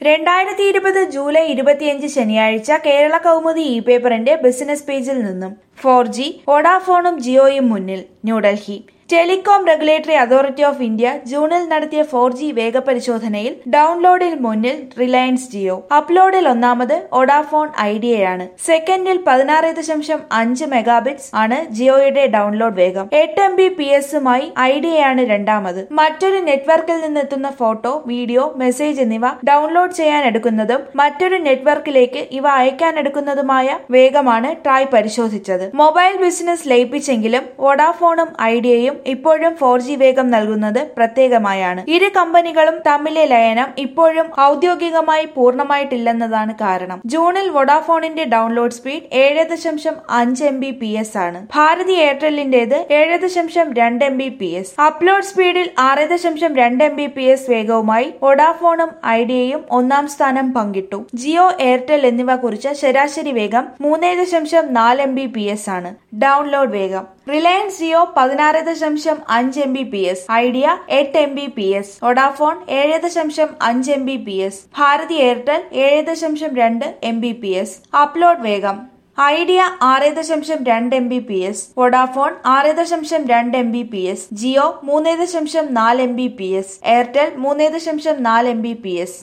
രണ്ടായിരത്തി ഇരുപത് ജൂലൈ ഇരുപത്തിയഞ്ച് ശനിയാഴ്ച കേരള കൗമുദി ഇ പേപ്പറിന്റെ ബിസിനസ് പേജിൽ നിന്നും ഫോർ ജി വോഡാഫോണും ജിയോയും മുന്നിൽ New Delhi telecom regulatory authority of India ജൂണിൽ നടത്തിയ ഫോർ ജി വേഗപരിശോധനയിൽ ഡൗൺലോഡിൽ മുന്നിൽ റിലയൻസ് ജിയോ അപ്ലോഡിൽ ഒന്നാമത് വോഡാഫോൺ ഐഡിയയാണ് സെക്കൻഡിൽ പതിനാറ് ദശാംശം അഞ്ച് മെഗാബിറ്റ്സ് ആണ് ജിയോയുടെ ഡൗൺലോഡ് വേഗം എട്ട് എം ബി പി എസുമായി ഐഡിയയാണ് രണ്ടാമത് മറ്റൊരു നെറ്റ്വർക്കിൽ നിന്നെത്തുന്ന ഫോട്ടോ വീഡിയോ മെസ്സേജ് എന്നിവ ഡൗൺലോഡ് ചെയ്യാൻ എടുക്കുന്നതും മറ്റൊരു നെറ്റ്വർക്കിലേക്ക് ഇവ അയക്കാൻ എടുക്കുന്നതുമായ വേഗമാണ് ട്രായ് പരിശോധിച്ചത് മൊബൈൽ ബിസിനസ് ലയിപ്പിച്ചെങ്കിലും വോഡാഫോണും ഐഡിയയും ഇപ്പോഴും ഫോർ ജി വേഗം നൽകുന്നത് പ്രത്യേകമായാണ് ഇരു കമ്പനികളും തമ്മിലെ ലയനം ഇപ്പോഴും ഔദ്യോഗികമായി പൂർണ്ണമായിട്ടില്ലെന്നതാണ് കാരണം ജൂണിൽ വോഡാഫോണിന്റെ ഡൗൺലോഡ് സ്പീഡ് ഏഴ് ദശാംശം അഞ്ച് എം ബി പി എസ് ആണ് ഭാരതി എയർടെല്ലിന്റേത് ഏഴ് ദശാംശം രണ്ട് M B P S upload സ്പീഡിൽ ആറ് ദശാംശം രണ്ട് എം ബി പി എസ് വേഗവുമായി വോഡാഫോണും ഐഡിയയും ഒന്നാം സ്ഥാനം പങ്കിട്ടു ജിയോ എയർടെൽ എന്നിവ കുറിച്ച ശരാശരി വേഗം മൂന്ന് ദശാംശം നാല് എം ബി പി എസ് ആണ് ഡൗൺലോഡ് വേഗം റിലയൻസ് ജിയോ പതിനാറ് ദശാംശം അഞ്ച് M B P S Idea എട്ട് M B P S Vodafone ഏഴ് ദശാംശം അഞ്ച് M B P S Bharti Airtel ഏഴ് ദശാംശം രണ്ട് M B P S upload വേഗം ഐഡിയ ആറ് ദശാംശം രണ്ട് M B P S Vodafone ആറ് ദശാംശം രണ്ട് M B P S Jio മൂന്ന് ദശാംശം നാല് M B P S Airtel മൂന്ന് ദശാംശം നാല് എം ബി പി എസ്